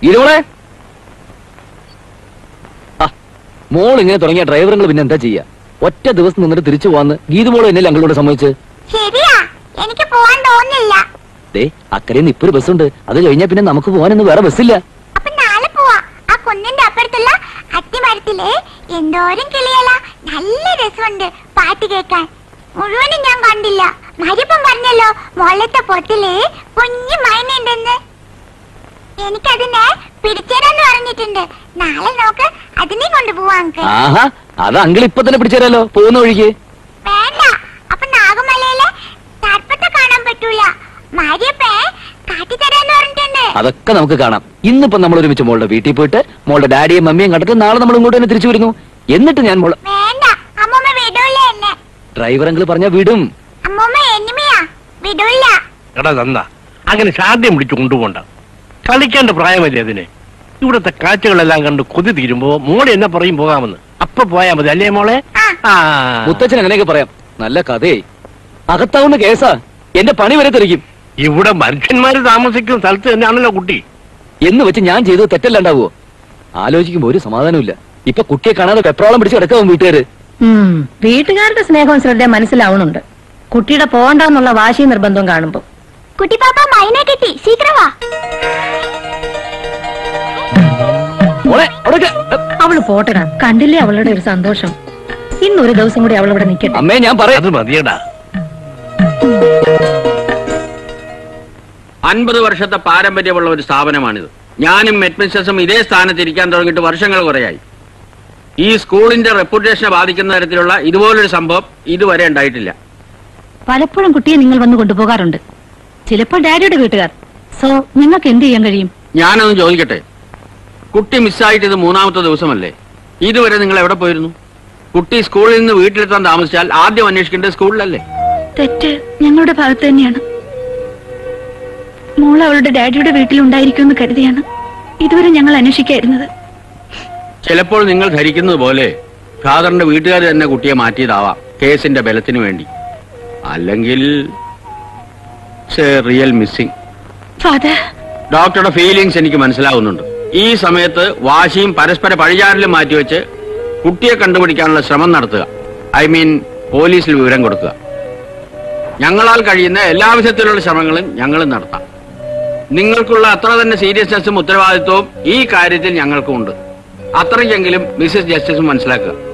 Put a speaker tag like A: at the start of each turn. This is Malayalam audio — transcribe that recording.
A: ഗീതുമോളെ ആ, മോൾ ഇങ്ങനെ തുടങ്ങിയ ഡ്രൈവറുകൾ പിന്നെ എന്താ ചെയ്യാ ഒറ്റ ദിവസം നിന്നിട്ട് തിരിച്ചു പോവാന്ന് ഗീതുമോൾ എന്നല്ലേ അങ്കിളോട് സമ്മതിച്ച്
B: ശരിയാ എനിക്ക് പോവാൻ തോന്നില്ല
A: ദേ അക്കരെ നിന്ന് ഇപ്പൊ ഒരു ബസ്സുണ്ട് അത് കഴിഞ്ഞാൽ പിന്നെ നമുക്ക് പോകാനൊന്നും വേറെ ബസ്സില്ല
B: അപ്പൊ നാളെ പോവാ ആ കുന്നിന്റെ അപ്പുറത്തുള്ള അത്തിമരത്തില് എന്തോരം കിളിയല നല്ല രസമുണ്ട് പാട്ട് കേൾക്കാൻ മുഴുവനും ഞാൻ കണ്ടില്ല മരിപ്പം പറഞ്ഞല്ലോ മുകളിലത്തെ പൊത്തില് കുഞ്ഞു മൈനുണ്ടെന്ന് എനിക്കതിനെ പിടിച്ചേരാന്ന് പറഞ്ഞിട്ടുണ്ട് നാളെ നോക്ക് അതിനെ കൊണ്ടുപോവാ അങ്കിൾ
A: ആഹാ അത് അങ്കിൾ ഇപ്പൊ തന്നെ പിടിച്ചേരാലോ പോകുന്ന വഴിക്ക്
B: വേണ്ട അപ്പൊ നാഗമലയിലെ സർപ്പത്തെ കാണാൻ പറ്റൂല മാരിയപ്പേ കാട്ടിത്തരാന്ന് പറഞ്ഞിട്ടുണ്ട്
A: അതൊക്കെ നമുക്ക് കാണാം ഇന്നിപ്പോ നമ്മൾ ഒരുമിച്ച് മോളുടെ വീട്ടിൽ പോയിട്ട് മോളുടെ ഡാഡിയും മമ്മിയും കണ്ടിട്ട് നാളെ നമ്മൾ ഇങ്ങോട്ട് തന്നെ തിരിച്ചു വരുന്നു എന്നിട്ട് ഞാൻ മോളെ
B: വേണ്ട അമ്മൂമ്മ വിടൂല എന്നെ
A: ഡ്രൈവർ അങ്കിൾ പറഞ്ഞ വിടും
B: അമ്മൂമ്മ എനിമയാ വിടൂല
C: എടാ തന്ന അങ്ങനെ ശാഠ്യം പിടിച്ചു കൊണ്ടുപോണ്ട കളിക്കേണ്ട പ്രായമല്ലേ അതിന് ഇവിടുത്തെ കാഴ്ചകളെല്ലാം കണ്ട് കൊതി തീരുമ്പോ മോളെ എന്നെ പറയും പോകാമെന്ന് അപ്പൊ പോയാ മതി അല്ലേ മോളെ ആ
A: മുത്തച്ഛൻ അങ്ങനെയൊക്കെ പറയാം നല്ല കഥയെ അകത്താവുന്ന കേസാ എന്റെ പണി വരെ തെറിക്കും
C: ഇവിടെ മനുഷ്യന്മാര് താമസിക്കുന്ന സ്ഥലത്ത് തന്നെയാണല്ലോ കുട്ടി
A: എന്ന് വെച്ച് ഞാൻ ചെയ്തത് തെറ്റല്ലാണ്ടാവോ ആലോചിക്കുമ്പോ ഒരു സമാധാനമില്ല ഇപ്പൊ കുട്ടിയെ കാണാതെ പെട്രോളം പിടിച്ച് കിടക്കാവും വീട്ടുകാര്
D: ഉം, വീട്ടുകാരുടെ സ്നേഹവും ശ്രദ്ധ മനസ്സിലാവുന്നുണ്ട് കുട്ടിയുടെ പോകണ്ടെന്നുള്ള വാശി നിർബന്ധവും കാണുമ്പോ
B: കുട്ടി പാപ്പ മൈനെ കിട്ടി ശീഘ്രം വാ
A: മോളെ അവിടേക്ക്
D: അവള് പോട്ടടാ കണ്ടില്ലേ അവളുടെ ഒരു സന്തോഷം ഇന്നൊരു ദിവസം കൂടി അവൾ ഇവിടെ നിൽക്കട്ടെ
A: അമ്മേ ഞാൻ പറയാം
C: അത് മതിയടാ
E: അൻപത് വർഷത്തെ പാരമ്പര്യമുള്ള ഒരു സ്ഥാപനമാണിത് ഞാനും മെഡ്മിസ്റ്റേഴ്സും ഇതേ സ്ഥാനത്ത് ഇരിക്കാൻ തുടങ്ങിയിട്ട് വർഷങ്ങൾ കുറയായി ഈ സ്കൂളിന്റെ റെപ്യൂട്ടേഷനെ ബാധിക്കുന്ന തരത്തിലുള്ള ഇതുപോലൊരു സംഭവം ഇതുവരെ ഉണ്ടായിട്ടില്ല
D: പലപ്പോഴും കുട്ടിയെ നിങ്ങൾ വന്ന് കൊണ്ടുപോകാറുണ്ട് ചിലപ്പോൾ ഡാഡിയുടെ വീട്ടുകാർ സോ നിങ്ങൾക്ക് എന്ത് ചെയ്യാൻ കഴിയും
E: ഞാനൊന്ന് ചോദിക്കട്ടെ കുട്ടി മിസ്സായിട്ട് ഇത് മൂന്നാമത്തെ ദിവസമല്ലേ ഇതുവരെ നിങ്ങൾ എവിടെ പോയിരുന്നു കുട്ടി സ്കൂളിൽ നിന്ന് വീട്ടിലെത്താൻ താമസിച്ചാൽ ആദ്യം അന്വേഷിക്കേണ്ടത് സ്കൂളിലല്ലേ
D: തെറ്റ് ഞങ്ങളുടെ ഭാഗത്ത് തന്നെയാണ് മോൾ അവളുടെ ഡാഡിയുടെ വീട്ടിലുണ്ടായിരിക്കുമെന്ന് കരുതിയാണ് ഇതുവരെ ഞങ്ങൾ അന്വേഷിക്കായിരുന്നത്
E: ചിലപ്പോൾ നിങ്ങൾ ധരിക്കുന്നത് പോലെ ഫാദറിന്റെ വീട്ടുകാർ തന്നെ കുട്ടിയെ മാറ്റിയതാവാം കേസിന്റെ ബലത്തിന് വേണ്ടി അല്ലെങ്കിൽ റിയൽ മിസ്സിംഗ്
D: ഫാദർ
E: ഡോക്ടറുടെ ഫീലിങ്സ് എനിക്ക് മനസ്സിലാവുന്നുണ്ട് ഈ സമയത്ത് വാശിയും പരസ്പര പഴിചാരലും മാറ്റിവെച്ച് കുട്ടിയെ കണ്ടുപിടിക്കാനുള്ള ശ്രമം നടത്തുക ഐ മീൻ പോലീസിൽ വിവരം കൊടുക്കുക ഞങ്ങളാൽ കഴിയുന്ന എല്ലാ വിധത്തിലുള്ള ശ്രമങ്ങളും ഞങ്ങളും നടത്താം നിങ്ങൾക്കുള്ള അത്ര തന്നെ സീരിയസ്നെസ്സും ഉത്തരവാദിത്വവും ഈ കാര്യത്തിൽ ഞങ്ങൾക്കും ഉണ്ട് അത്രയ്ക്കെങ്കിലും മിസ്സസ് ജസ്റ്റിസും മനസ്സിലാക്കുക